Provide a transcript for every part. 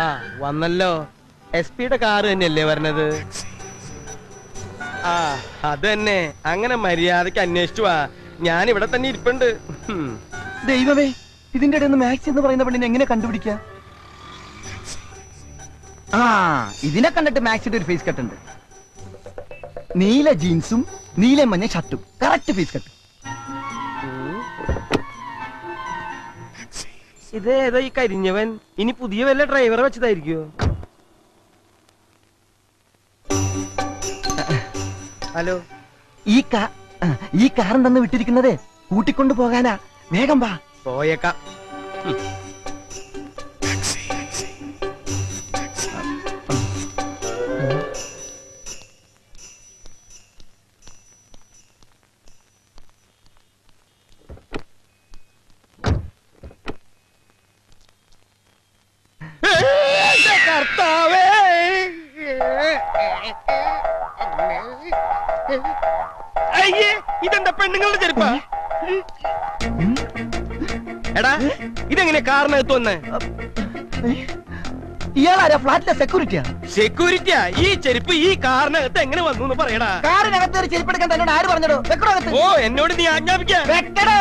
ആ വന്നല്ലോ എസ് പിയുടെ കാറ് തന്നെയല്ലേ വരണത് ആ അത് തന്നെ അങ്ങനെ മര്യാദക്ക് അന്വേഷിച്ചു വാ ഞാൻ ഇവിടെ തന്നെ ഇരിപ്പുണ്ട് ഹും. ദൈവമേ ഇതിന്റെ ഇടയിൽ മാക്സ് എന്ന് പറയുന്ന പെണ്ണിനെ എങ്ങനെ കണ്ടുപിടിക്കുക ആ ഇതിനെ കണ്ടിട്ട് മാക്സിന്റെ ഒരു ഫേസ് കട്ട് ഉണ്ട് നീല ജീൻസും നീല മഞ്ഞ ഷർട്ടും കറക്റ്റ് ഫേസ് കട്ട് ഇത് ഏതോ ഈ കരിഞ്ഞവൻ ഇനി പുതിയ വല്ല ഡ്രൈവറെ വെച്ചതായിരിക്കോ ഹലോ ഈ കാ ആ, ഈ കാർ തന്ന് വിട്ടിരിക്കുന്നതേ കൂട്ടിക്കൊണ്ടു പോകാനാ വേഗം വാ പോയേക്കാം ഹും. എന്റെ കർത്താവേ അയ്യേ ഇതെന്താ പെണ്ണുങ്ങളുടെ ചെരുപ്പാ എടാ ഇതെങ്ങനെ കാറിനകത്ത് വന്നേ ഇയാളാരാ ഫ്ലാറ്റിലെ സെക്യൂരിറ്റിയാ സെക്യൂരിറ്റിയാ ഈ ചെരുപ്പ് ഈ കാറിനകത്ത് എങ്ങനെ വന്നു എന്ന് പറയടാ കാറിനകത്ത് ഒരു ചെരുപ്പെടുക്കാൻ തന്നോട് ആര് പറഞ്ഞോ വെക്കടകത്ത് ഓ എന്നോട് നീ ആജ്ഞാപിക്ക വെക്കടോ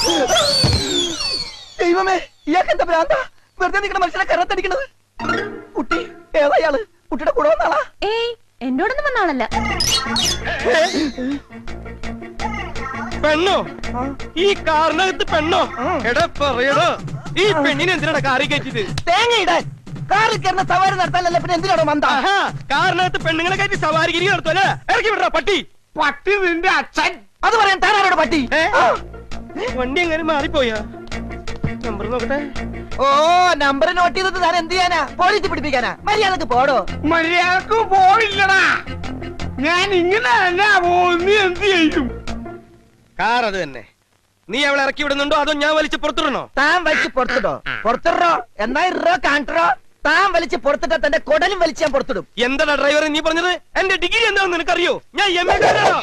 ദൈവമേ ഇയാൾക്ക് എന്താ ഭ്രാന്ത വെറുതെ നിൽക്കുന്ന മനുഷ്യനെ കരത്തടിക്കണത് കുട്ടി ഏതാ ഇയാള് കുട്ടിയുടെ കൂടെ വന്നാളാ ഏയ് എന്നോടൊന്നും വന്നാളല്ല പെണ്ണോ ഈ കാറിനകത്ത് പെണ്ണോ എടാ പറയടോ ഈ പെണ്ണിനെ എന്തിനാണ് കാറി കയറ്റിയത് തേങ്ങ ഇടാൻ കാറിൽ കയറുന്ന സവാരി നടത്താനല്ല പിന്നെ എന്തിനാണോ മന്ദ ആഹാ കാറിനകത്ത് പെണ്ണുങ്ങളെ കയറ്റി സവാരിഗിരി നടത്തുമല്ലേ ഇറക്കി വിടറാ പട്ടി പട്ടി നിന്റെ അച്ഛൻ അത് പറയാൻ താനാരോട് പട്ടി ഏ? ആ. വണ്ടി എങ്ങനെ മാറിപ്പോയാ നമ്പർ നോക്കട്ടെ ഓ നമ്പർ നോട്ട് ചെയ്തത് താൻ എന്ത് ചെയ്യാനാ പോലീസ് പിടിപ്പിക്കാനാ മര്യാദക്ക് പോടോ മര്യാദക്ക് പോയില്ലടാ ഞാൻ ഇങ്ങനെ അല്ല പോകുന്നു എന്ത് ചെയ്യും കാർ അത് തന്നെ നീ അവളെ ഇറക്കി വിടുന്നുണ്ടോ അതോ ഞാൻ വലിച്ച് പുറത്തിടണോ താൻ വലിച്ച് പുറത്തിടോ പുറത്തിടോ എന്നാ ഇറോ കാണിട്ടോ താൻ വലിച്ച് പുറത്തിട്ടാ തന്റെ കൊടലും വലിച്ച് ഞാൻ പുറത്തിടും എന്താടാ ഡ്രൈവർ നീ പറഞ്ഞത് എന്റെ ഡിഗ്രി എന്താണെന്ന് നിനക്കറിയോ ഞാൻ എം എ കാരനാണോ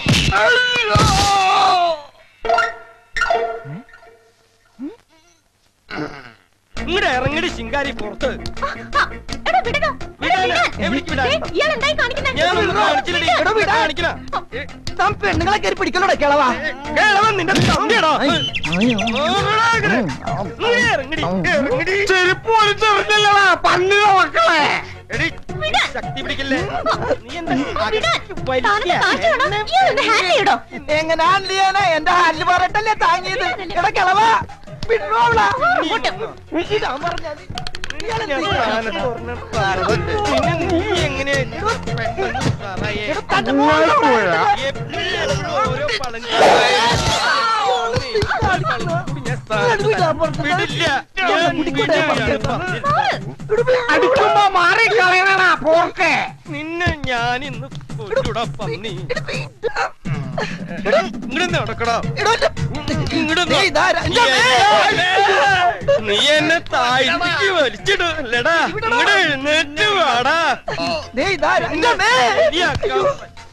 ഇങ്ങടെ ഇറങ്ങടി ശിങ്കാരി പുറത്ത് എടാ വിടടാ വിടാനാ? എവിടേക്ക് വിടാൻ? ഇയാൾ എന്തായി കാണിക്കുന്നത് ഞാനൊന്നും കാണിച്ചില്ലടി. എടോ, വിടാൻ. കാണിക്കണ. താൻ പെണ്ണുങ്ങളെ കയറി പിടിക്കലോടെ കിളവാ കേളവൻ നിന്റെ തമ്പിയാടോ. അയ്യോ. ഓടടാ ഇങ്ങട്. ഇങ്ങട് ഇറങ്ങടി, ഇറങ്ങടി. ചെരുപ്പ് വലിച്ചെറിഞ്ഞല്ലടാ പന്നിയുടെ മക്കളെ എടി, ശക്തി പിടിക്കില്ലേ നീ എന്താ താനൊന്ന് വലിക്കാ? കാണിച്ചോടോ ഇയാളൊന്ന് ഹാൻഡിൽ ചെയ്യടോ എങ്ങനെ ഹാൻഡിൽ ചെയ്യാനാ എന്റെ ഹാൻഡിൽ പറഞ്ഞിട്ടല്ലേ താങ്ങിയത് എടാ കിളവാ വിടണോളാ ഇതാ പറഞ്ഞത് ഇയാള് ഞാൻ എന്ത് ചെയ്യാനാ? സ്ഥാനത്ത് ഒരെണ്ണം പറഞ്ഞത്. പിന്നെ നീ എങ്ങനെ പെട്ടെന്ന് പറയേ? തന്റെ മോളെ പോയാ? എപ്പോഴും ഓരോ പളഞ്ഞ ഞാൻ സ്ഥാനത്ത് വിടില്ല. ഞാൻ വിടില്ല. അടിക്കുമ്പോ മാറി കളയണടാ പോർക്കെ നിന്നെ ഞാൻ ഇന്ന് കൊല്ലൂടാ പന്നി ഇങ്ങോട്ട് നടക്കടാ എടോ, എന്റെ- ഇങ്ങോട്ട് ദേ ഇതാരാ? എന്റെ അമ്മേ! നീ എന്നെ താഴ്ത്തിക്ക് വലിച്ചിടല്ലടാ ഇങ്ങോട്ട് എഴുന്നേറ്റ് വാടാ ദേ ഇതാരാ? എന്റെ അമ്മേ! ശരിയാക്കാം.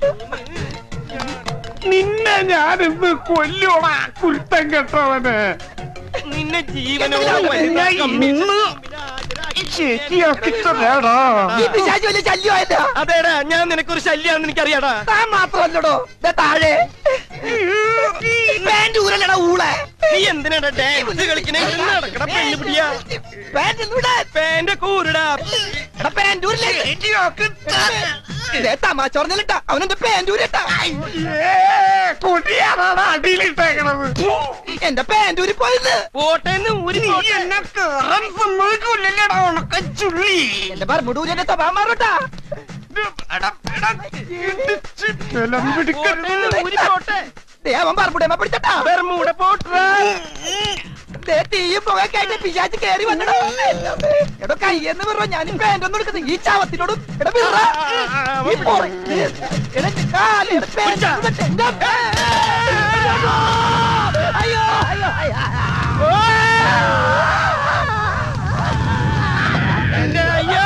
നിന്നെ ഞാനിന്ന് കൊല്ലൂടാ കുരുത്തം കെട്ടവന് നിന്നെ ജീവനോട് വലുതാക്കാം. ശരിയാക്കി തരാടാ ഈ പിശാച് വലിയ ശല്യമായില്ല അതേടാ ഞാൻ നിനക്കൊരു ശല്യാണെന്ന് എനിക്കറിയാടാ താൻ മാത്രമല്ലടോ ദേ താഴെ പാന്റ് ഊരല്ലടാ ഊളെ നീ എന്തിനാടാ ഡാൻസ് കളിക്കണേ നടക്കട പെണ്ണു പിടിയാ പാന്റ് ഇവിടെ പേന്റെ കൂരടാ എടാ പാന്റ് ഊരില്ലേ ദേ തമാശ പറഞ്ഞിട്ടാ അവനെന്റെ പാന്റ് ഊരിട്ടാ കൊടിയാണാണ് അടിയിലിട്ടേക്കണത് എന്റെ പാന്റ് ഊരി പോയത് പോട്ടേന്ന് ഊരി നീ എന്നെ കേറാൻ സമ്മതിക്കൂല്ലല്ലേടാ ഉണക്ക ചുള്ളി എന്റെ പറമ്പൂട് ഊരി എന്റെ സ്വഭാവം മാറൂട്ടാ പോട്ടേന്ന് ഊരി പോട്ടെ ദേ അവൻ പറമ്പൂടേമ പിടിച്ചട്ടാ ബർമൂട പോട്ടാ ദേ തീയും പുകയൊക്കെ ആയിട്ട് പിശാച് കേറി വന്നടോ എടോ കയ്യെന്ന് പറഞ്ഞ ഞാൻ ഈ പാന്റ് ഒന്നും എടുക്കുന്നത് ഈ ചാവത്തിനോടും എടാ വിറ. ഈ പൊറ- എടാ എന്റെ കാല്, എടാ പാന്റ് ഇങ്ങോട്ട് എന്റെ അമ്മേ. അയ്യോ അയ്യോ അയ്യോ എന്റെ അയ്യോ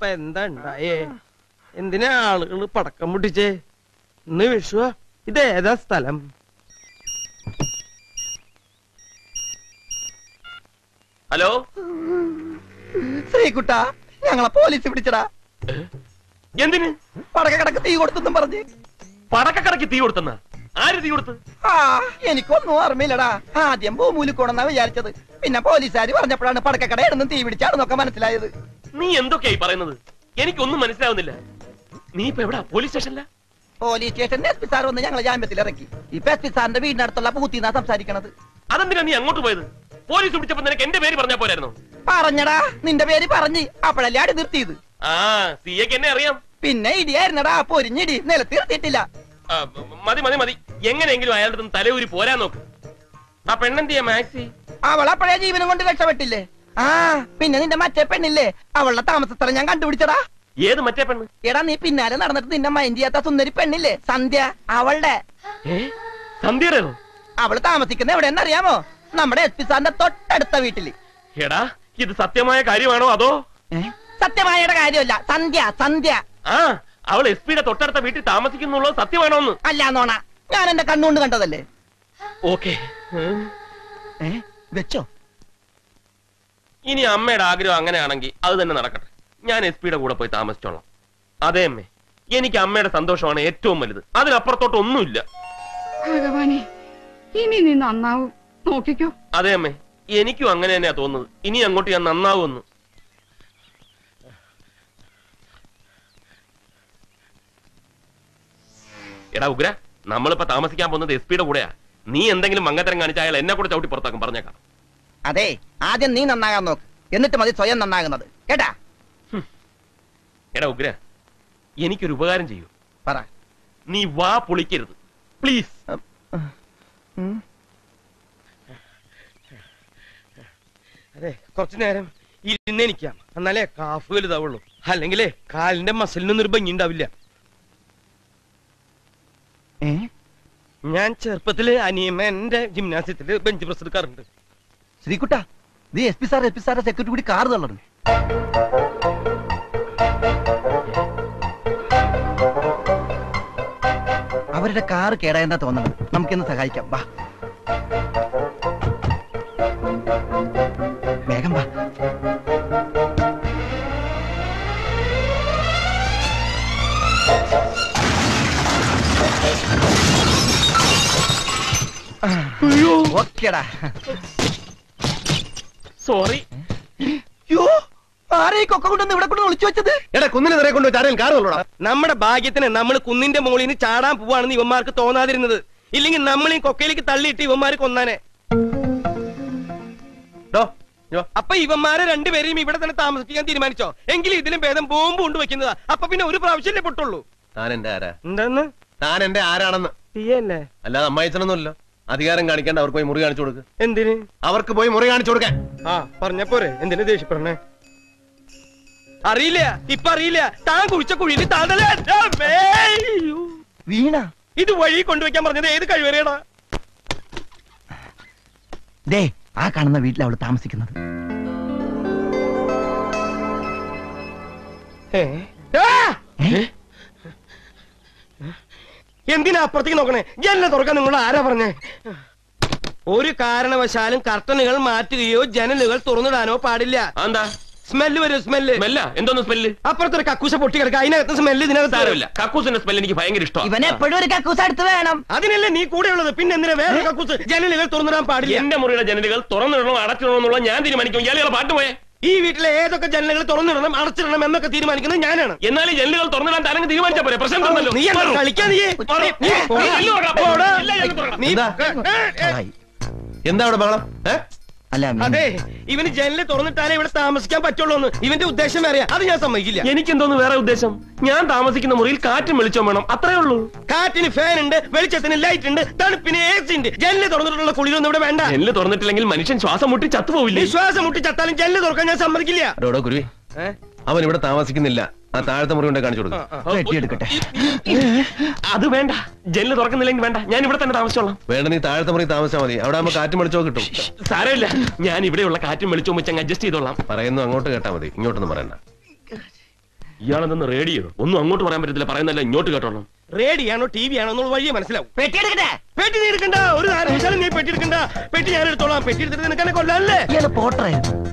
ഇപ്പൊ എന്താ ഉണ്ടായേ എന്തിനാ ആളുകൾ പടക്കം പൊട്ടിച്ചേ ഇന്ന് വിഷുവാ ഇത് ഏതാ സ്ഥലം ഹലോ ശ്രീകുട്ട ഞങ്ങളെ പോലീസ് പിടിച്ചടാ എന്തിന് പടക്ക കിടക്ക് തീ കൊടുത്തെന്നും പറഞ്ഞ് പടക്കക്കടക്ക് തീ കൊടുത്തെന്ന ആര് തീ കൊടുത്ത് ആ എനിക്കൊന്നും ഓർമ്മയില്ലടാ ആദ്യം ഭൂമൂലിൽ കൊണ്ടെന്നാ വിചാരിച്ചത് പിന്നെ പോലീസുകാർ പറഞ്ഞപ്പോഴാണ് പടക്കക്കടയിടുന്ന് തീ പിടിച്ചാണെന്നൊക്കെ മനസ്സിലായത് നീ എന്തൊക്കെയായി പറയുന്നത് എനിക്കൊന്നും മനസ്സിലാവുന്നില്ല നീ ഇപ്പൊ എവിടാ പോലീസ് സ്റ്റേഷനില പോലീസ് സ്റ്റേഷനിൽ എസ് പി സാർ വന്ന് ഞങ്ങളെ ജാമ്യത്തിൽ ഇറക്കി ഇപ്പൊ എസ് പി സാറിന്റെ വീടിനടുത്തുള്ള പൂത്തിന്നാ സംസാരിക്കണത് അതെന്തിനാ നീ അങ്ങോട്ട് പോയത് പോലീസ് പിടിച്ചപ്പോ നിനക്ക് എന്റെ പേര് പറഞ്ഞാ പോരായിരുന്നോ പറഞ്ഞടാ നിന്റെ പേര് പറഞ്ഞ് അപ്പോഴല്ലേ അടി നിർത്തിയത് ആ സിയക്ക് എന്നെ അറിയാം പിന്നെ ഇടിയായിരുന്നടാ പൊരിഞ്ഞിടി നിലത്തിർത്തിയിട്ടില്ല ആ, മതി മതി മതി എങ്ങനെയെങ്കിലും അയാളുടെ അടുത്ത് തലയൂരി പോരാൻ നോക്ക് ആ പെണ്ണെന്തിയാ മാക്സി അവൾ അപ്പോഴേ ജീവനും കൊണ്ട് രക്ഷപ്പെട്ടില്ലേ ആ പിന്നെ നിന്റെ മറ്റേ പെണ്ണില്ലേ അവളുടെ താമസസ്ഥലം ഞാൻ കണ്ടുപിടിച്ചടാ ഏത് മറ്റേ പെണ്ണ് എടാ നീ പിന്നാലെ നടന്നിട്ട് നിന്നെ മൈൻഡ് ചെയ്യാത്ത സുന്ദരി പെണ്ണില്ലേ സന്ധ്യ അവളുടെ ഏ സന്ധ്യയുടെയോ അവള് താമസിക്കുന്ന എവിടെയെന്നറിയാമോ നമ്മുടെ എസ് പി സാറിന്റെ തൊട്ടടുത്ത വീട്ടില് എടാ ഇത് സത്യമായ കാര്യമാണോ അതോ സത്യമായുടെ കാര്യമല്ല സന്ധ്യ സന്ധ്യ ആ അവൾ എസ് പിയുടെ തൊട്ടടുത്ത വീട്ടിൽ താമസിക്കുന്നുള്ളത് സത്യമാണോ എന്ന് അല്ല നോണ ഞാൻ എന്റെ കണ്ണുകൊണ്ട് കണ്ടതല്ലേ ഓക്കെ ഏ വെച്ചോ ഇനി അമ്മയുടെ ആഗ്രഹം അങ്ങനെയാണെങ്കിൽ അത് തന്നെ നടക്കട്ടെ ഞാൻ എസ് പിയുടെ കൂടെ പോയി താമസിച്ചോളാം അതെ അമ്മേ എനിക്ക് അമ്മയുടെ സന്തോഷമാണ് ഏറ്റവും വലുത് അതിനപ്പുറത്തോട്ട് ഒന്നുമില്ല ഭഗവാനെ ഇനി നീ നന്നാവും നോക്കിക്കോ അതെ അമ്മേ എനിക്കും അങ്ങനെ തന്നെയാ തോന്നുന്നത് ഇനി അങ്ങോട്ട് ഞാൻ നന്നാവുമെന്ന് എടാ ഉഗ്ര നമ്മളിപ്പോ താമസിക്കാൻ പോകുന്നത് എസ് പിയുടെ കൂടെയാ നീ എന്തെങ്കിലും മങ്ങത്തരം കാണിച്ച അയാൾ എന്നെ കൂടെ ചവിട്ടി പുറത്താക്കും പറഞ്ഞേക്കാം അതെ ആദ്യം നീ നന്നാകാൻ നോക്ക് എന്നിട്ട് മതി സ്വയം നന്നാകുന്നത് കേട്ടാ എടാ ഉഗ്ര എനിക്കൊരു ഉപകാരം ചെയ്യൂ പറ നീ വാ പൊളിക്കരുത് പ്ലീസ് ഉം. അതെ കുറച്ചു നേരം ഇരുന്നെനിക്കാം എന്നാലേ കാഫ് വലുതാവുള്ളൂ അല്ലെങ്കിലേ കാലിന്റെ മസിലിനൊന്നും ഒരു ഭംഗി ഉണ്ടാവില്ല ഏ? ഞാൻ ചെറുപ്പത്തില് അനിയമ്മ എന്റെ ജിംനാസ്യത്തില് ബെഞ്ച് പ്രസ് എടുക്കാറുണ്ട് ശ്രീകുട്ട നീ S P sir S P സാറിന്റെ സെക്യൂരിറ്റി കൂടി കാർ തള്ളണം അവരുടെ കാർ കേടായെന്നാ തോന്നുന്നത് നമുക്കിന്ന് സഹായിക്കാം വാ വേഗം വാ ഓക്കേടാ സോറി യോ ആരെ ഈ കൊക്ക കൊണ്ടൊന്ന് ഇവിടെ കൊണ്ട് ഒളിച്ചു വെച്ചത് എടാ കുന്നിന് നിറയെ കൊണ്ട് ആരെയും കാർ കൊള്ളോടാ നമ്മുടെ ഭാഗ്യത്തിന് നമ്മൾ കുന്നിന്റെ മുകളിൽ നിന്ന് ചാടാൻ പോവാണെന്ന് ഇവന്മാർക്ക് തോന്നാതിരുന്നത് ഇല്ലെങ്കിൽ നമ്മൾ ഈ കൊക്കയിലേക്ക് തള്ളിയിട്ട് ഇവന്മാര് കൊന്നാനെ ഡോ ഇഞ്ഞോ. അപ്പൊ ഇവന്മാരെ രണ്ടുപേരെയും ഇവിടെ തന്നെ താമസിപ്പിക്കാൻ തീരുമാനിച്ചോ എങ്കിലും ഇതിലും ഭേദം ബോംബ് കൊണ്ട് വെക്കുന്നതാ അപ്പൊ പിന്നെ ഒരു പ്രാവശ്യമല്ലേ പൊട്ടുള്ളൂ താൻ എന്റെ ആരാ എന്താന്ന് താൻ എന്റെ ആരാണെന്ന് തീയല്ലേ അല്ലാതെ അമ്മായിച്ചനൊന്നുമല്ലോ അധികാരം കാണിക്കാണ്ട് അവർക്ക് പോയി മുറി കാണിച്ചു കൊടുക്ക് എന്തിന് അവർക്ക് പോയി മുറി കാണിച്ചു കൊടുക്കാൻ ആ പറഞ്ഞപ്പോരെ എന്തിനു ദേഷ്യപ്പെടണേ അറിയില്ല ഇപ്പൊ അറിയില്ല താൻ കുഴിച്ച കുഴിയിൽ താൻ തന്നെ അമ്മേ! അയ്യോ. വീണ ഇത് വഴി കൊണ്ടുവയ്ക്കാൻ പറഞ്ഞത് ഏത് കഴിവേറിയടാ ദേ ആ കാണുന്ന വീട്ടിൽ അവള് താമസിക്കുന്നത് ഏ? ആ! എന്തിനാ അപ്പുറത്തേക്ക് നോക്കണേ ജനല തുറക്കാൻ നിങ്ങൾ ആരാ പറഞ്ഞേ ഒരു കാരണവശാലും കർട്ടനുകൾ മാറ്റുകയോ ജനലുകൾ തുറന്നിടാനോ പാടില്ല എന്താ സ്മെല്ല് വരും സ്മെല്ല് സ്മെല്ല എന്തോന്ന് സ്മെല്ല് അപ്പുറത്തൊരു കക്കൂശ പൊട്ടി കിടക്കുക അതിനകത്ത് സ്മെല്ല് ഇതിനകത്ത് സാരമില്ല കക്കൂസിന്റെ സ്മെൽ എനിക്ക് ഭയങ്കര ഇഷ്ടമാണ് ഇവൻ എപ്പോഴും ഒരു കക്കൂസ് അടുത്ത് വേണം അതിനല്ലേ നീ കൂടെ ഉള്ളത് പിന്നെ എന്തിനാ വേറെ കക്കൂസ് ജനലുകൾ തുറന്നിടാൻ പാടില്ല എന്റെ മുറിയുടെ ജനലുകൾ തുറന്നിടണോ അടച്ചിടണോ എന്നുള്ള ഞാൻ തീരുമാനിക്കും ഇയാളുകളെ പാട്ട് പോയേ ഈ വീട്ടിലെ ഏതൊക്കെ ജനലുകൾ തുറന്നിടണം അടച്ചിടണം എന്നൊക്കെ തീരുമാനിക്കുന്നത് ഞാനാണ് എന്നാൽ ഈ ജനലുകൾ തുറന്നിടാൻ തരങ്ങ് തീരുമാനിച്ചാ പോരെ പ്രശ്നം തീർന്നല്ലോ. നീ എന്താ മാറൂ. കളിക്കാൻ നീ മാറൂ. നീ നീ ജനല് തുറക്കണം. പോടാ. എല്ലാ ജനലും തുറക്കണം. നീ എന്താ? ഏ, ഏ, എന്താ അവിടെ ബഹളം ഏ അല്ല അതെ ഇവന് ജനല് തുറന്നിട്ടാലേ ഇവിടെ താമസിക്കാൻ പറ്റുള്ളൂ എന്ന് ഇവന്റെ ഉദ്ദേശം അറിയാം അത് ഞാൻ സമ്മതിക്കില്ല എനിക്കെന്തോന്ന് വേറെ ഉദ്ദേശം ഞാൻ താമസിക്കുന്ന മുറിയിൽ കാറ്റും വെളിച്ചം വേണം അത്രേ ഉള്ളൂ കാറ്റിന് ഫാൻ ഉണ്ട് വെളിച്ചത്തിന് ലൈറ്റ് ഉണ്ട് തണുപ്പിന് എ സി ഉണ്ട് ജനല് തുറന്നിട്ടുള്ള കുളിരൊന്നും ഇവിടെ വേണ്ട ജനല് തുറന്നിട്ടില്ലെങ്കിൽ മനുഷ്യൻ ശ്വാസം മുട്ടി ചത്തുപോവില്ലേ വിശ്വാസം മുട്ടി ചത്താലും ജനല് തുറക്കാൻ ഞാൻ സമ്മതിക്കില്ല ഡോടോ കുരുവി ഏ? അവൻ ഇവിടെ താമസിക്കുന്നില്ല ആ താഴത്തെ മുറി കൊണ്ട് കാണിച്ചു കൊടുക്കും ആ, ആ. വെട്ടിയെടുക്കട്ടെ അത് വേണ്ട ജനല് തുറക്കുന്നില്ലെങ്കിൽ വേണ്ട ഞാൻ ഇവിടെ തന്നെ താമസിച്ചോളാം വേണ്ട നീ താഴത്തെ മുറി താമസിച്ചാൽ മതി അവിടെ ആകുമ്പോൾ കാറ്റും വെളിച്ചോ കിട്ടും സാരമില്ല ഞാൻ ഇവിടെയുള്ള കാറ്റും വെളിച്ചവും വെച്ച് അഡ്ജസ്റ്റ് ചെയ്തോളാം പറയുന്നു അങ്ങോട്ട് കേട്ടാ മതി ഇങ്ങോട്ടൊന്നും പറയണ്ട ഇയാളെന്തെന്ന് റേഡിയോ ഒന്നും അങ്ങോട്ട് പറയാൻ പറ്റത്തില്ല പറയുന്നല്ല ഇങ്ങോട്ട് കേട്ടോളാം റേഡിയാണോ ടി വി ആണോ എന്നുള്ള വഴിയെ മനസ്സിലാവും പെട്ടി എടുക്കട്ടെ പെട്ടി നീ എടുക്കണ്ട ഒരു കാരണവശാലും നീ പെട്ടി എടുക്കണ്ട പെട്ടി ഞാൻ എടുത്തോളാം പെട്ടി എടുത്തിട്ട് നിനക്ക് എന്നെ കൊല്ലാല്ലേ ഇയാള് പോട്ടറേ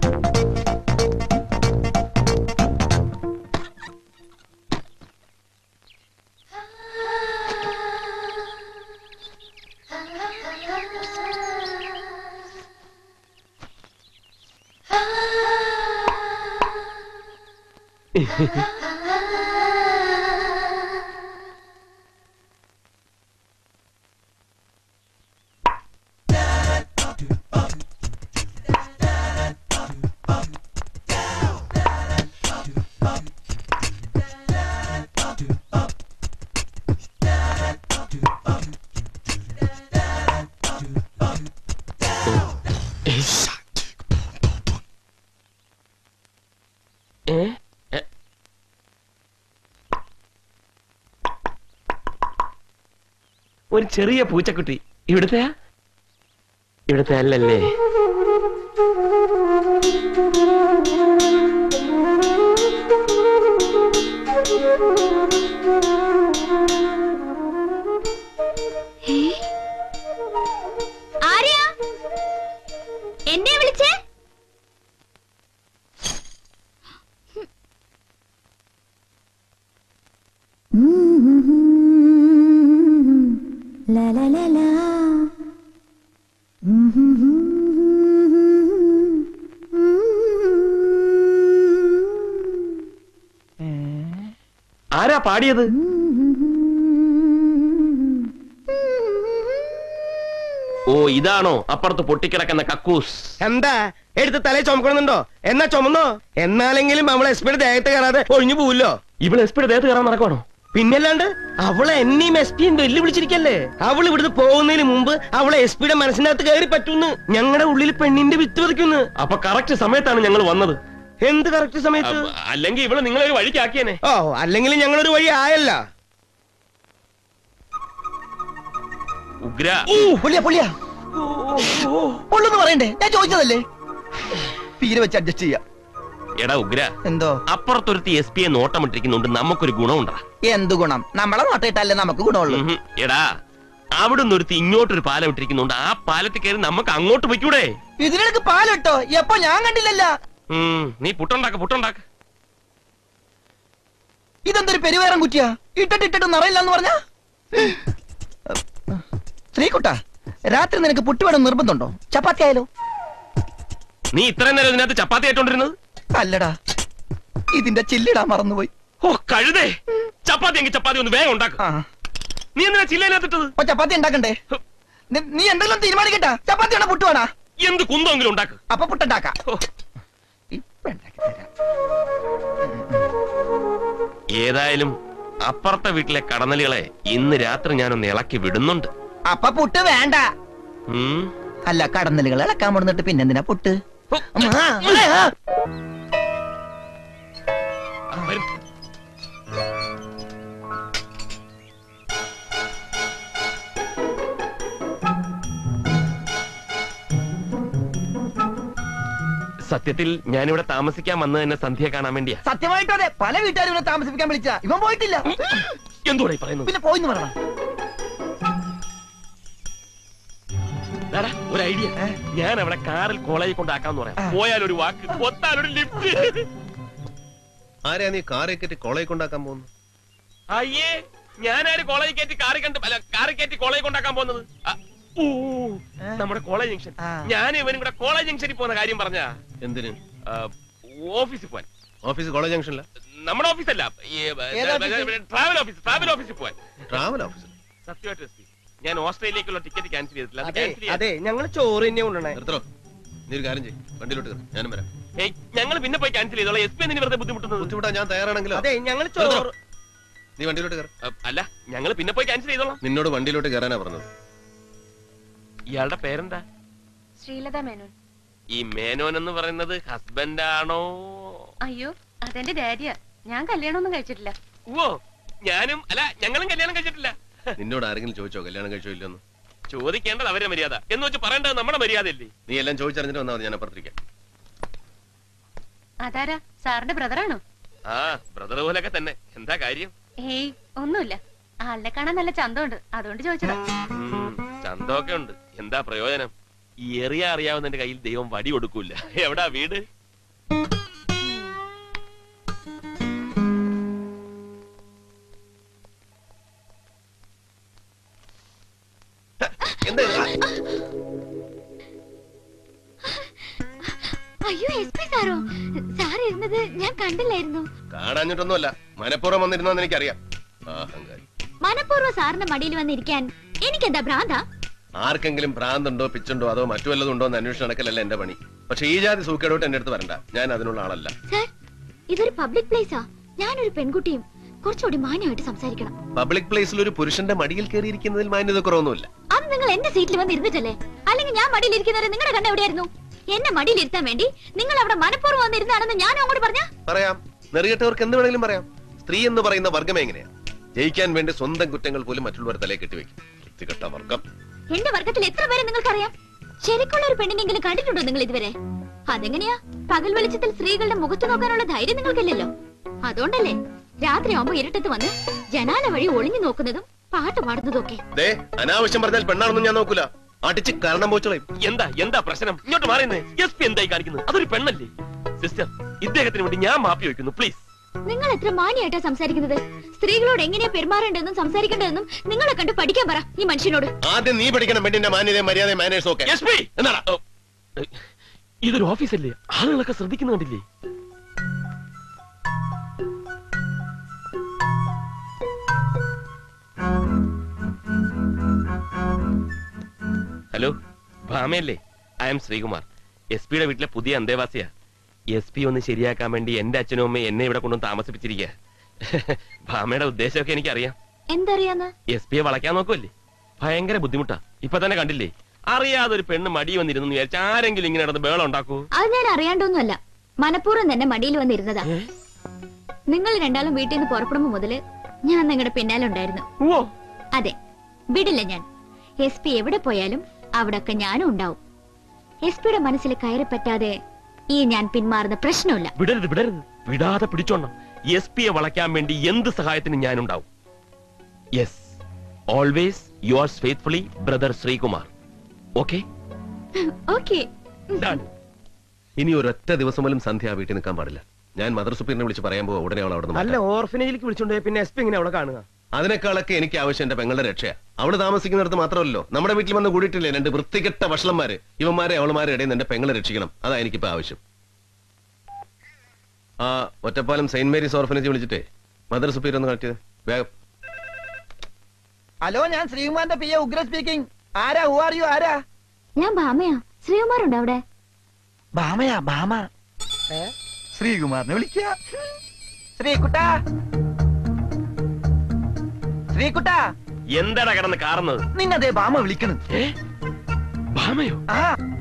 ഏ ഏ? ഒരു ചെറിയ പൂച്ചക്കുട്ടി ഇവിടുത്തെയാ ഇവിടുത്തെ അല്ലല്ലേ ആരെയാ എന്നെ വിളിച്ചേ La la la la. ആരാ പാടിയത് ഓ ഇതാണോ അപ്പുറത്ത് പൊട്ടിക്കിടക്കുന്ന കക്കൂസ് എന്താ എടുത്ത് തലേ ചുമക്കണമെന്നുണ്ടോ എന്നാ ചുമന്നോ എന്നാലെങ്കിലും അവളെ എസ് പിയുടെ ദേഹത്ത് കയറാതെ ഒഴിഞ്ഞു പോവില്ലോ ഇവിടെ എസ് പിയുടെ ദേഹത്ത് കയറാൻ നടക്കുവാണോ പിന്നല്ലാണ്ട് അവളെ എന്നെയും എസ് പിയും വെല്ലുവിളിച്ചിരിക്കല്ലേ അവൾ ഇവിടുന്ന് പോകുന്നതിന് മുമ്പ് അവളെ എസ് പിയുടെ മനസ്സിനകത്ത് കയറി പറ്റൂന്ന് ഞങ്ങളുടെ ഉള്ളിൽ പെണ്ണിന്റെ വിത്ത് പതിക്കുന്നു അപ്പൊ കറക്റ്റ് സമയത്താണ് ഞങ്ങൾ വന്നത് എന്ത് കറക്റ്റ് സമയത്ത് അപ്പ- അല്ലെങ്കിൽ ഇവിടെ നിങ്ങളെ ഒരു വഴിക്കാക്കിയേനെ ഓ അല്ലെങ്കിൽ ഞങ്ങളൊരു വഴി ആയല്ല ഉഗ്ര ഊ, പൊള്ളിയാ പൊള്ളിയാ പൊള്ളെന്ന് പറയണ്ടേ ഞാൻ ചോദിച്ചതല്ലേ പീര വെച്ച് അഡ്ജസ്റ്റ് ചെയ്യാം എടാ ഉഗ്ര എന്തോ അപ്പുറത്തൊരുത്തി എസ് പിയെ നോട്ടമിട്ടിരിക്കുന്നുണ്ട് നമുക്കൊരു ഗുണമുണ്ടാ എന്ത് ഗുണം നമ്മളെ നോട്ടിട്ടല്ലേ നമുക്ക് ഗുണമുള്ളൂ ഉഹും. എടാ അവിടുന്ന് ഒരുത്തി ഇങ്ങോട്ടൊരു പാലം ഇട്ടിരിക്കുന്നുണ്ട് ആ പാലത്തിൽ കയറി നമുക്ക് അങ്ങോട്ട് പൊയ്ക്കൂടെ ഇതിനിടക്ക് പാലിട്ടോ എപ്പോ ഞാൻ കണ്ടില്ലല്ല ഉം, നീ പുട്ടുണ്ടാക്ക പുട്ടുണ്ടാക്ക ഇതെന്തൊരു പെരുവേറം കുറ്റിയാ ഇട്ടിട്ട് ഇട്ടിട്ട് നിറയില്ല എന്ന് പറഞ്ഞ ശ്രീകുട്ട രാത്രി നിനക്ക് പുട്ട് വേണം നിർബന്ധമുണ്ടോ ചപ്പാത്തി ആയാലോ നീ ഇത്രയും നേരം ഇതിനകത്ത് ചപ്പാത്തി ആയിട്ടോണ്ടിരുന്നത് അല്ലടാ ഇതിന്റെ ചില്ലിടാൻ മറന്നുപോയി ഓ കഴുതേ ചപ്പാത്തി എങ്കിൽ ചപ്പാത്തി ഒന്ന് വേഗം ഉണ്ടാക്ക ആ നീ എന്തിനാ ചില്ലതിനകത്തിട്ടത് അപ്പൊ ചപ്പാത്തി ഉണ്ടാക്കണ്ടേ നി- നീ എന്തെങ്കിലും തീരുമാനിക്കട്ടാ ചപ്പാത്തി വേണോ പുട്ട് വേണോ എന്ത് കുന്തമെങ്കിലും ഉണ്ടാക്ക് അപ്പൊ പുട്ടുണ്ടാക്കാം ഓ, ഇപ്പൊ ഉണ്ടാക്കി തരാം ഏതായാലും അപ്പുറത്തെ വീട്ടിലെ കടന്നലുകളെ ഇന്ന് രാത്രി ഞാനൊന്ന് ഇളക്കി വിടുന്നുണ്ട് അപ്പൊ പുട്ട് വേണ്ട ഉം. അല്ല കടന്നലുകൾ ഇളക്കാൻ മുടന്നിട്ട് പിന്നെന്തിനാ പുട്ട് ഹോ, ഉം, ആ, ആ, ആ. ആ, വരും. സത്യത്തിൽ ഞാനിവിടെ താമസിക്കാൻ വന്നത് തന്നെ സന്ധ്യ കാണാൻ വേണ്ടിയാ സത്യമായിട്ടും അതെ പല വീട്ടുകാരും ഇവനെ താമസിപ്പിക്കാൻ വിളിച്ച ഇവൻ പോയിട്ടില്ല എന്തുകൂടെ പറയുന്നത് പിന്നെ പോയിന്ന് പറയണം എടാ, ഒരു ഐഡിയ ഏ? ഞാൻ അവിടെ കാറിൽ കോളേജിൽ കൊണ്ടാക്കാന്ന് പറയാം ആ. പോയാൽ ഒരു വാക്ക് കൊത്താൽ ഒരു ലിഫ്റ്റ് ആരെയാ നീ കാറെ കയറ്റി കോളേജ് കൊണ്ടാക്കാൻ പോകുന്നു അയ്യേ ഞാനാര് കോളേജിൽ കയറ്റി കാറി കണ്ട് അല്ല കാറി കയറ്റി കോളേജിൽ കൊണ്ടാക്കാൻ പോകുന്നത് ആ, ഊ, ഏ? നമ്മുടെ കോളേജ് ജംഗ്ഷൻ ആ. ഞാൻ ഇവനും കൂടെ കോളേജ് ജംഗ്ഷനിൽ പോകുന്ന കാര്യം പറഞ്ഞാ എന്തിന് ആ, ഓഫീസിൽ പോവാൻ ഓഫീസ് കോളേജ് ജംഗ്ഷനില്ല നമ്മുടെ ഓഫീസല്ല ഏത് ഓഫീസ്? ട്രാവൽ ഓഫീസ് ട്രാവൽ ഓഫീസിൽ പോവാൻ ട്രാവൽ ഓഫീസ് സത്യമായിട്ട് എസ് പി. ഞാൻ ഓസ്ട്രേലിയക്കുള്ള ടിക്കറ്റ് ക്യാൻസൽ ചെയ്തിട്ടില്ല അത് അതെ cancel ചെയ്യാൻ- അതെ ഞങ്ങൾ ചോറ് തന്നെ കൊണ്ടുവണേ നിർത്തോ നീ ഒരു കാര്യം ചെയ്യും വണ്ടിയിലോട്ട് കയറി ഞാനും വരാം ഏയ് ഞങ്ങൾ പിന്നെ പോയി ക്യാൻസൽ ചെയ്തോളാം എസ് പി എന്തിനു വെറുതെ ബുദ്ധിമുട്ടുന്നത് ബുദ്ധിമുട്ടാ ഞാൻ തയ്യാറാണെങ്കിലോ അതെ ഞങ്ങൾ ചോറ് നീ വണ്ടിയിലോട്ട് കയറി ആ, അല്ല ഞങ്ങൾ പിന്നെ പോയി ക്യാൻസൽ ചെയ്തോളാം നിന്നോട് വണ്ടിയിലോട്ട് കയറാനാ പറഞ്ഞത് ഇയാളുടെ പേരെന്താ ശ്രീലത മേനോൻ ഈ മേനോൻ എന്ന് പറയുന്നത് ഹസ്ബൻഡ് ആണോ അയ്യോ അതെന്റെ ഡാഡിയാ ഞാൻ കല്യാണമൊന്നും കഴിച്ചിട്ടില്ല ഓ ഞാനും അല്ല ഞങ്ങളും കല്യാണം കഴിച്ചിട്ടില്ല നിന്നോട് ആരെങ്കിലും ചോദിച്ചോ കല്യാണം കഴിച്ചോ ഇല്ലെന്ന് ചോദിക്കേണ്ടത് അവരുടെ മര്യാദ എന്ന് വെച്ച് പറയേണ്ടത് നമ്മുടെ മര്യാദയല്ലേ നീ എല്ലാം ചോദിച്ചറിഞ്ഞിട്ട് വന്നാൽ മതി ഞാൻ അപ്പുറത്തിരിക്കാം അതാരാ സാറിന്റെ ബ്രദറാണോ ആ ബ്രദർ പോലൊക്കെ തന്നെ എന്താ കാര്യം ഏയ് ഒന്നുമില്ല ആളിനെ കാണാൻ നല്ല ചന്തമുണ്ട് അതുകൊണ്ട് ചോദിച്ചതാ ഉം, ചന്തമൊക്കെ ഉണ്ട് എന്താ പ്രയോജനം ഈ എറിയ അറിയാവുന്നതിന്റെ കയ്യിൽ ദൈവം വടി കൊടുക്കൂല എവിടാ വീട് എന്താ അയ്യോ എസ് പി സാറോ സാർ ഇരുന്നത് ഞാൻ കണ്ടില്ലായിരുന്നു കാണാഞ്ഞിട്ടൊന്നുമല്ല മനഃപൂർവ്വം വന്നിരുന്നെന്ന് എനിക്കറിയാം അഹങ്കാരി മനഃപൂർവ്വം സാറിന്റെ മടിയിൽ വന്നിരിക്കാൻ എനിക്കെന്താ ഭ്രാന്ത ആർക്കെങ്കിലും ഭ്രാന്തുണ്ടോ പിച്ചുണ്ടോ അതോ മറ്റു വല്ലതും ഉണ്ടോ എന്ന് അന്വേഷണം നടക്കലല്ല എന്റെ പണി പക്ഷെ ഈ ജാതി സൂക്കേടോട്ട് എന്റെ അടുത്ത് വരണ്ട ഞാൻ അതിനുള്ള ആളല്ല സാർ ഇതൊരു പബ്ലിക് പ്ലേസാ ഞാനൊരു പെൺകുട്ടിയും കുറച്ചുകൂടി മാന്യമായിട്ട് സംസാരിക്കണം പബ്ലിക് പ്ലേസിൽ ഒരു പുരുഷന്റെ മടിയിൽ കയറിയിരിക്കുന്നതിൽ മാന്യത കുറവൊന്നുമില്ല അത് നിങ്ങൾ എന്റെ സീറ്റിൽ വന്ന് ഇരുന്നിട്ടല്ലേ അല്ലെങ്കിൽ ഞാൻ മടിയിൽ ഇരിക്കുന്നവരെ നിങ്ങളുടെ കണ്ണ് എവിടെയായിരുന്നു എന്നെ മടിയിൽ ഇരുത്താൻ വേണ്ടി നിങ്ങൾ അവിടെ മനഃപൂർവ്വം വന്നിരുന്നാണെന്ന് ഞാൻ അങ്ങോട്ട് പറഞ്ഞ പറയാം നെറികെട്ടവർക്ക് എന്ത് വേണമെങ്കിലും പറയാം സ്ത്രീ എന്ന് പറയുന്ന വർഗം എങ്ങനെയാ ജയിക്കാൻ വേണ്ടി സ്വന്തം കുറ്റങ്ങൾ പോലും മറ്റുള്ളവർ തലയെ കെട്ടിവെക്കും വൃത്തികെട്ട വർഗം എന്റെ വർഗത്തിൽ എത്ര പേരെ നിങ്ങൾക്കറിയാം ശരിക്കുള്ള ഒരു പെണ്ണിനെങ്കിലും കണ്ടിട്ടുണ്ടോ നിങ്ങൾ ഇതുവരെ അതെങ്ങനെയാ പകൽ വെളിച്ചത്തിൽ സ്ത്രീകളുടെ മുഖത്ത് നോക്കാനുള്ള ധൈര്യം നിങ്ങൾക്കില്ലല്ലോ അതുകൊണ്ടല്ലേ രാത്രിയാവുമ്പോ ഇരുട്ടത്ത് വന്ന് ജനാല വഴി ഒളിഞ്ഞു നോക്കുന്നതും പാട്ട് പാടുന്നതും ഒക്കെ ദേ അനാവശ്യം പറഞ്ഞാൽ പെണ്ണാണെന്നും ഞാൻ നോക്കൂല അടിച്ച് കാരണം പോച്ചോളയും എന്താ എന്താ പ്രശ്നം ഇങ്ങോട്ട് മാറിയെന്ന് എസ് പി എന്തായി കാണിക്കുന്നത് അതൊരു പെണ്ണല്ലേ സിസ്റ്റർ ഇദ്ദേഹത്തിന് വേണ്ടി ഞാൻ മാപ്പി വയ്ക്കുന്നു പ്ലീസ് നിങ്ങൾ എത്ര മാന്യായിട്ടാ സംസാരിക്കുന്നത് സ്ത്രീകളോട് എങ്ങനെയാ പെരുമാറേണ്ടതെന്നും സംസാരിക്കേണ്ടതെന്നും നിങ്ങളെ കണ്ട് പഠിക്കാൻ പറ ഈ മനുഷ്യനോട് ആദ്യം നീ പഠിക്കണം പെണ്ണിന്റെ മാന്യതയും മര്യാദയും മാനേഴ്സും ഒക്കെ എസ് പി എന്നാടാ ഓ, ഏ, ഇതൊരു ഓഫീസല്ലേ ആളുകളൊക്കെ ശ്രദ്ധിക്കുന്ന കണ്ടില്ലേ ഹലോ ഭാമയല്ലേ ഐ എം ശ്രീകുമാർ എസ് പിയുടെ വീട്ടിലെ പുതിയ അന്തേവാസിയാ എസ് പി ഒന്ന് ശരിയാക്കാൻ വേണ്ടി എന്റെ അച്ഛനും അമ്മയും എന്നെ ഇവിടെ കൊണ്ടുവന്ന് താമസിപ്പിച്ചിരിക്കുക ഭാമയുടെ ഉദ്ദേശമൊക്കെ എനിക്കറിയാം എന്തറിയാന്ന് എസ് പിയെ വളയ്ക്കാൻ നോക്കുമല്ലേ ഭയങ്കര ബുദ്ധിമുട്ടാ ഇപ്പൊ തന്നെ കണ്ടില്ലേ അറിയാതെ ഒരു പെണ്ണ് മടി വന്നിരുന്നു വിചാരിച്ച ആരെങ്കിലും ഇങ്ങനെ നടന്ന് ബേളം ഉണ്ടാക്കൂ അത് ഞാൻ അറിയാണ്ടൊന്നുമല്ല മനഃപൂർവ്വം തന്നെ മടിയിൽ വന്നിരുന്നതാ നിങ്ങൾ രണ്ടാളും വീട്ടിൽ നിന്ന് പുറപ്പെടുമ്പോ മുതല് ഞാൻ നിങ്ങളുടെ പിന്നാലെ ഉണ്ടായിരുന്നു ഓ അതെ വിടില്ല ഞാൻ എസ് പി എവിടെ പോയാലും അവിടൊക്കെ ഞാനും ഉണ്ടാവും എസ് പിയുടെ മനസ്സിൽ കയറി പറ്റാതെ ഈ ഞാൻ പിന്മാറുന്ന പ്രശ്നമില്ല വിടരുത് വിടരുത് വിടാതെ പിടിച്ചോണം എസ് പിയെ വളയ്ക്കാൻ വേണ്ടി എന്ത് സഹായത്തിനും ഞാനുണ്ടാവും yes always yours faithfully brother Sreekumar okay okay ഇനി ഒരൊറ്റ ദിവസം പോലും സന്ധ്യ ആ വീട്ടിൽ നിൽക്കാൻ പാടില്ല ഞാൻ മദർ സുപ്പീറിനെ വിളിച്ച് പറയാൻ പോവാ ഉടനെ അവൾ അവിടെ നിന്ന് അല്ല ഓർഫനേജിലേക്ക് വിളിച്ചോണ്ട് പോയി പിന്നെ എസ് പി ഇങ്ങനെ അവിടെ കാണുക അതിനേക്കാളൊക്കെ എനിക്ക് ആവശ്യം എന്റെ പെങ്ങളുടെ രക്ഷയാ അവള് താമസിക്കുന്നിടത്ത് മാത്രമല്ലോ നമ്മുടെ വീട്ടിൽ വന്ന് കൂടിയിട്ടില്ലേ രണ്ട് വൃത്തികെട്ട വഷളന്മാര് ഇവന്മാരെ അവളുമാരെ ഇടയിൽ നിന്ന് എന്റെ പെങ്ങളെ രക്ഷിക്കണം അതാ എനിക്കിപ്പോ ആവശ്യം ആ ഒറ്റപ്പാലം സെയിന്റ് മേരീസ് ഓർഫനേജ് വിളിച്ചിട്ടേ മദർ സുപ്പീർ ഒന്ന് കാട്ടിയത് വേഗം ഹലോ ഞാൻ ശ്രീകുമാറിന്റെ പി എ ഉഗ്ര സ്പീക്കിംഗ് ആരാ ഹു ആർ യു ആരാ ഞാൻ ഭാമയാ ശ്രീകുമാറുണ്ടോ അവിടെ ഭാമയാ ഭാമ ശ്രീകുമാറിനെ വിളിക്ക ശ്രീകുട്ടാ ശ്രീകുട്ടാ എന്താടാ കിടന്ന് കാറുന്നത് നിന്നതേ ഭാമ വിളിക്കണ് ഏ ഭാമയോ ആ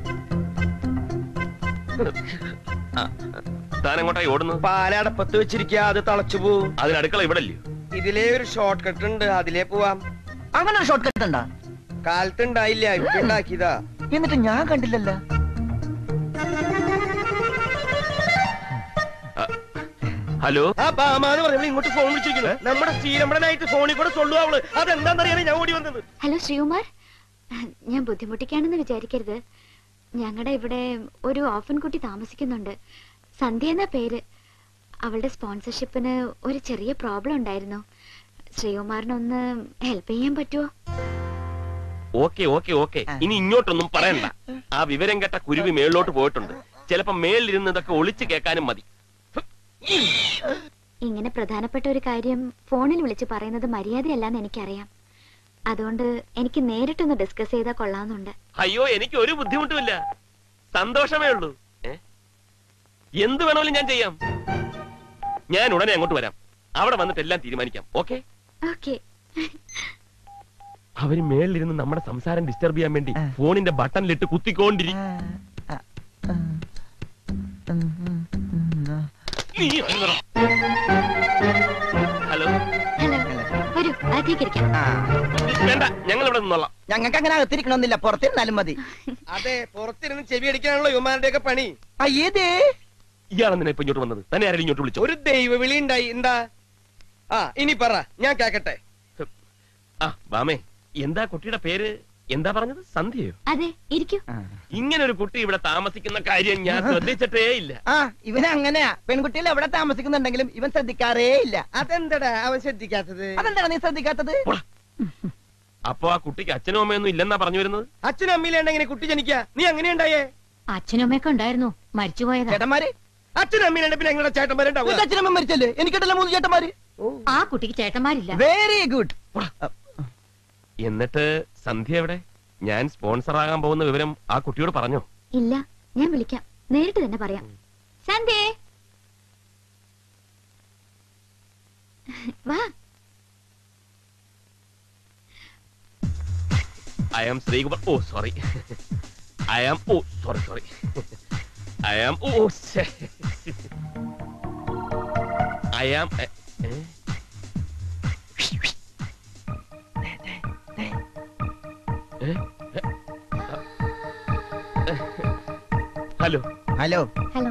താൻ എങ്ങോട്ടായി ഓടുന്നത് പാലടപ്പത്ത് വെച്ചിരിക്കുക അത് തളച്ചു പോവും അതിന് അടുക്കള ഇവിടെ അല്ലയോ ഇതിലേ ഒരു ഷോർട്ട് കട്ട് ഉണ്ട് അതിലേ പോവാം അങ്ങനെ ഒരു ഷോർട്ട് കട്ട് ഉണ്ടാ കാലത്ത് ഉണ്ടായില്ല ഇപ്പൊ ഉണ്ടാക്കിയതാ എന്നിട്ട് ഞാൻ കണ്ടില്ലല്ലോ ഹലോ ആ ബാമാന്ന് പറഞ്ഞ ഇങ്ങോട്ട് ഫോൺ വിളിച്ചിരിക്കുന്നു നമ്മുടെ ശ്രീരമണനായിട്ട് ഫോണിൽ കൂടെ സൊല്ലു അവള് അതെന്താന്നറിയാൻ ഞാൻ ഓടി വന്നത് ഹലോ ശ്രീകുമാർ ഞാൻ ബുദ്ധിമുട്ടിക്കാണെന്ന് വിചാരിക്കരുത് ഞങ്ങളുടെ ഇവിടെ ഒരു ഓഫൻ കുട്ടി താമസിക്കുന്നുണ്ട് സന്ധ്യ എന്ന പേര് അവളുടെ സ്പോൺസർഷിപ്പിന് ഒരു ചെറിയ പ്രോബ്ലം ഉണ്ടായിരുന്നു ശ്രീകുമാറിനൊന്ന് ഹെൽപ്പ് ചെയ്യാൻ പറ്റുമോ ഓക്കെ ഓക്കെ ഓക്കെ ഇനി ഇങ്ങോട്ടൊന്നും പറയണ്ട ആ വിവരം കേട്ട കുരുവി മേളിലോട്ട് പോയിട്ടുണ്ട് ചിലപ്പോ മേളിലിരുന്ന് ഇതൊക്കെ ഒളിച്ചു കേൾക്കാനും മതി ഇങ്ങനെ പ്രധാനപ്പെട്ട ഒരു കാര്യം ഫോണിൽ വിളിച്ച് പറയുന്നത് മര്യാദയല്ലാന്ന് എനിക്കറിയാം അതുകൊണ്ട് എനിക്ക് നേരിട്ടൊന്ന് ഡിസ്കസ് ചെയ്താൽ കൊള്ളാവുന്നുണ്ട് അയ്യോ എനിക്ക് ഒരു ബുദ്ധിമുട്ടുമില്ല സന്തോഷമേ ഉള്ളൂ ഏ? എന്ത് വേണമെങ്കിലും ഞാൻ ചെയ്യാം ഞാൻ ഉടനെ അങ്ങോട്ട് വരാം അവിടെ വന്നിട്ട് എല്ലാം തീരുമാനിക്കാം ഓക്കെ ഓക്കെ അവര് മേളിലിരുന്ന് നമ്മുടെ സംസാരം ഡിസ്റ്റർബ് ചെയ്യാൻ വേണ്ടി ഫോണിന്റെ ബട്ടണിലിട്ട് കുത്തിക്കൊണ്ടിരി നീ വന്നെടാ. ഹലോ ഹലോ വരൂ അകത്തേക്ക് ഇരിക്കാം വേണ്ട ഞങ്ങൾ ഇവിടെ നിന്നോളാം ഞങ്ങൾക്ക് അങ്ങനെ അകത്തിരിക്കണമെന്നില്ല പുറത്തിരുന്നാലും മതി അതെ പുറത്തിരുന്ന് ചെവി അടിക്കാനുള്ള യുവമാരുടെ ഒക്കെ പണി അയ്യേതേ ഇയാളെന്തിനാ ഇപ്പൊ ഇങ്ങോട്ട് വന്നത് തന്നെ ആരെങ്കിലും ഇങ്ങോട്ട് വിളിച്ചോ ഒരു ദൈവ വിളി ഉണ്ടായി എന്താ ആ ഇനി പറ ഞാൻ കേക്കട്ടെ ആ വാമേ എന്താ കുട്ടിയുടെ പേര് എന്താ പറഞ്ഞത് സന്ധ്യയോ അതെ ഇരിക്കൂ ഇങ്ങനെ ഒരു കുട്ടി ഇവിടെ താമസിക്കുന്ന കാര്യം ഞാൻ ശ്രദ്ധിച്ചിട്ടേ ഇല്ല ആ ഇവൻ അങ്ങനെയാ പെൺകുട്ടികൾ എവിടെ താമസിക്കുന്നുണ്ടെങ്കിലും ഇവൻ ശ്രദ്ധിക്കാറേ ഇല്ല അതെന്തടാ അവൻ ശ്രദ്ധിക്കാത്തത് അതെന്താണ് നീ ശ്രദ്ധിക്കാത്തത് അപ്പൊ ആ കുട്ടിക്ക് അച്ഛനും അമ്മയൊന്നും ഇല്ലെന്നാ പറഞ്ഞു വരുന്നത് അച്ഛനും അമ്മയിലുണ്ടെങ്ങനെ കുട്ടി ജനിക്കാ നീ എങ്ങനെയുണ്ടായേ അച്ഛനും അമ്മയൊക്കെ ഉണ്ടായിരുന്നു മരിച്ചുപോയതാ ചേട്ടന്മാര് അച്ഛനും അമ്മയിലുണ്ട് പിന്നെ എങ്ങനെ ചേട്ടന്മാരുണ്ടാവുക നിന്റെ അച്ഛനമ്മ മരിച്ചല്ലേ എനിക്കിട്ടല്ല മൂന്ന് ചേട്ടന്മാര് ആ കുട്ടിക്ക് ചേട്ടന്മാരില്ല വെരി ഗുഡ് എന്നിട്ട് സന്ധ്യ എവിടെ ഞാൻ സ്പോൺസർ ആകാൻ പോകുന്ന വിവരം ആ കുട്ടിയോട് പറഞ്ഞോ ഇല്ല ഞാൻ വിളിക്കാം നേരിട്ട് തന്നെ പറയാം സന്ധ്യേ വാ I am Sreekumar oh sorry I am oh sorry sorry I am oh I am hello hello hello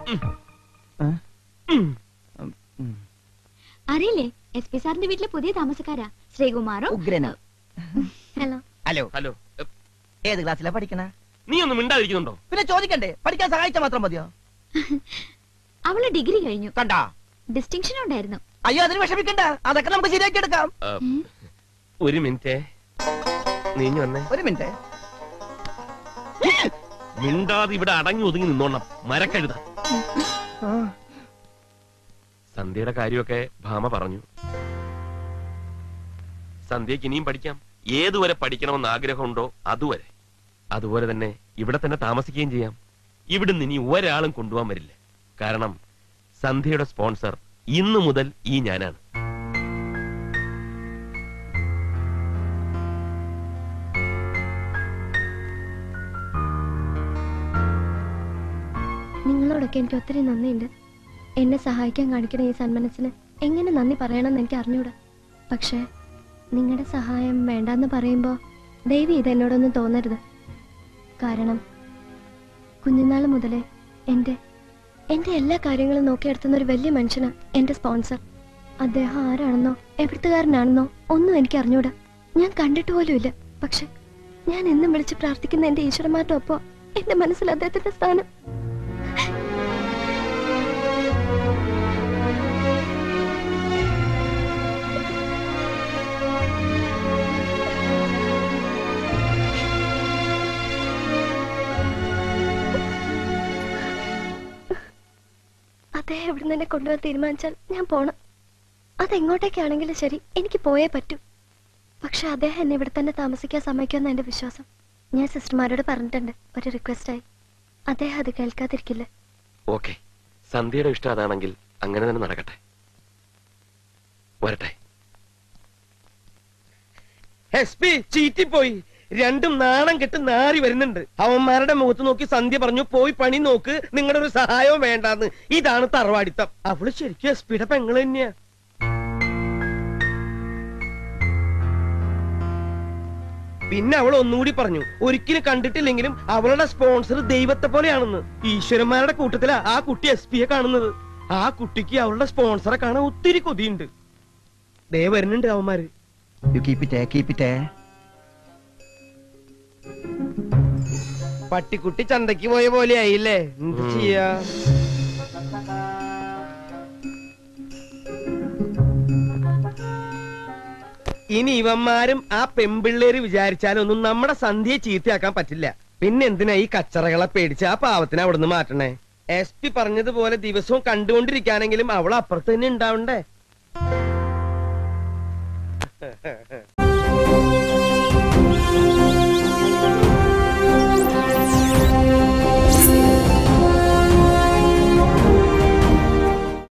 അറിയില്ലേ എസ് പി സാറിന്റെ വീട്ടിലെ പുതിയ താമസക്കാരാ ശ്രീകുമാറും ഉഗ്രന ഹലോ ഹലോ ഹലോ ഏത് ക്ലാസ്സിലാ പഠിക്കണ നീ ഒന്നും മിണ്ടാതിരിക്കുന്നുണ്ടോ പിന്നെ ചോദിക്കണ്ടേ പഠിക്കാൻ സഹായിച്ചാൽ മാത്രം മതിയോ അവള് ഡിഗ്രി കഴിഞ്ഞു കണ്ടാ ഡിസ്റ്റിങ്ഷൻ ഉണ്ടായിരുന്നു അയ്യോ അതിന് വിഷമിക്കണ്ട അതൊക്കെ നമുക്ക് ശരിയാക്കി എടുക്കാം ആ, ഒരു മിനിറ്റ് നീഞ്ഞു വന്നേ ഒരു മിനിറ്റ് മിണ്ടാതെ ഇവിടെ അടങ്ങി ഒതുങ്ങി നിന്നോണം മരക്കഴുത സന്ധ്യയുടെ കാര്യമൊക്കെ ഭാമ പറഞ്ഞു സന്ധ്യക്ക് ഇനിയും പഠിക്കാം ഏതുവരെ പഠിക്കണമെന്ന് ആഗ്രഹമുണ്ടോ അതുവരെ അതുപോലെ തന്നെ ഇവിടെ തന്നെ താമസിക്കുകയും ചെയ്യാം ഇവിടുന്ന് ഇനി ഒരാളും കൊണ്ടുപോകാൻ വരില്ല കാരണം സന്ധ്യയുടെ സ്പോൺസർ ഇന്നു മുതൽ ഈ ഞാനാണ് നിങ്ങളോടൊക്കെ എനിക്ക് ഒത്തിരി നന്ദിയുണ്ട് എന്നെ സഹായിക്കാൻ കാണിക്കുന്ന ഈ സന്മനസ്സിന് എങ്ങനെ നന്ദി പറയണമെന്ന് എനിക്ക് അറിഞ്ഞൂടാ പക്ഷേ നിങ്ങളുടെ സഹായം വേണ്ടാന്ന് പറയുമ്പോൾ ദൈവം ഇത് എന്നോടൊന്നും തോന്നരുത് കാരണം കുഞ്ഞുനാൾ മുതലേ എൻ്റെ എൻ്റെ എല്ലാ കാര്യങ്ങളും നോക്കിയെടുത്തുന്ന ഒരു വലിയ മനുഷ്യനാണ് എൻ്റെ സ്പോൺസർ അദ്ദേഹം ആരാണെന്നോ എവിടുത്തുകാരനാണെന്നോ ഒന്നും എനിക്ക് അറിഞ്ഞൂടാ ഞാൻ കണ്ടിട്ട് പോലുമില്ല പക്ഷെ ഞാൻ എന്നും വിളിച്ച് പ്രാർത്ഥിക്കുന്ന എൻ്റെ ഈശ്വരന്മാരുടെ ഒപ്പം എൻ്റെ മനസ്സിൽ അദ്ദേഹത്തിന്റെ സ്ഥാനം അദ്ദേഹം ഇവിടുന്ന് എന്നെ കൊണ്ടുപോകാൻ തീരുമാനിച്ചാൽ ഞാൻ പോണം അതെങ്ങോട്ടേക്കാണെങ്കിലും ശരി എനിക്ക് പോയേ പറ്റൂ പക്ഷെ അദ്ദേഹം എന്നെ ഇവിടെ തന്നെ താമസിക്കാൻ സമ്മതിക്കുമെന്ന് എന്റെ വിശ്വാസം ഞാൻ സിസ്റ്റർമാരോട് പറഞ്ഞിട്ടുണ്ട് ഒരു റിക്വസ്റ്റായി അദ്ദേഹം അത് കേൾക്കാതിരിക്കില്ല ഓക്കെ സന്ധ്യയുടെ ഇഷ്ടം അതാണെങ്കിൽ അങ്ങനെ തന്നെ നടക്കട്ടെ വരട്ടെ എസ് പി ചീറ്റിപ്പോയി രണ്ടും നാണം കെട്ട് നാറി വരുന്നുണ്ട് അവന്മാരുടെ മുഖത്ത് നോക്കി സന്ധ്യ പറഞ്ഞു പോയി പണി നോക്ക് നിങ്ങളുടെ ഒരു സഹായവും വേണ്ടാന്ന് ഇതാണ് തറവാടിത്തം അവള് ശരിക്കും എസ് പിയുടെ പെങ്ങള് തന്നെയാ പിന്നെ അവൾ ഒന്നുകൂടി പറഞ്ഞു ഒരിക്കലും കണ്ടിട്ടില്ലെങ്കിലും അവളുടെ സ്പോൺസർ ദൈവത്തെ പോലെയാണെന്ന് ഈശ്വരന്മാരുടെ കൂട്ടത്തിലാ ആ കുട്ടി എസ് പിയെ കാണുന്നത് ആ കുട്ടിക്ക് അവളുടെ സ്പോൺസറെ കാണാൻ ഒത്തിരി കൊതിയുണ്ട് ദേ വരുന്നുണ്ട് അവന്മാര് you keep it keep it പട്ടിക്കുട്ടി ചന്തക്ക് പോയ പോലെ ആയില്ലേ എന്ത് ഉം. ചെയ്യാ ഇനി ഇവന്മാരും ആ പെമ്പിള്ളേര് വിചാരിച്ചാലൊന്നും നമ്മുടെ സന്ധ്യയെ ചീത്തയാക്കാൻ പറ്റില്ല പിന്നെ എന്തിനാ ഈ കച്ചറകളെ പേടിച്ച് ആ പാവത്തിനെ അവിടുന്ന് മാറ്റണേ എസ് പി പറഞ്ഞതുപോലെ ദിവസവും കണ്ടുകൊണ്ടിരിക്കാനെങ്കിലും അവൾ അപ്പുറത്ത് തന്നെ ഉണ്ടാവണ്ടേ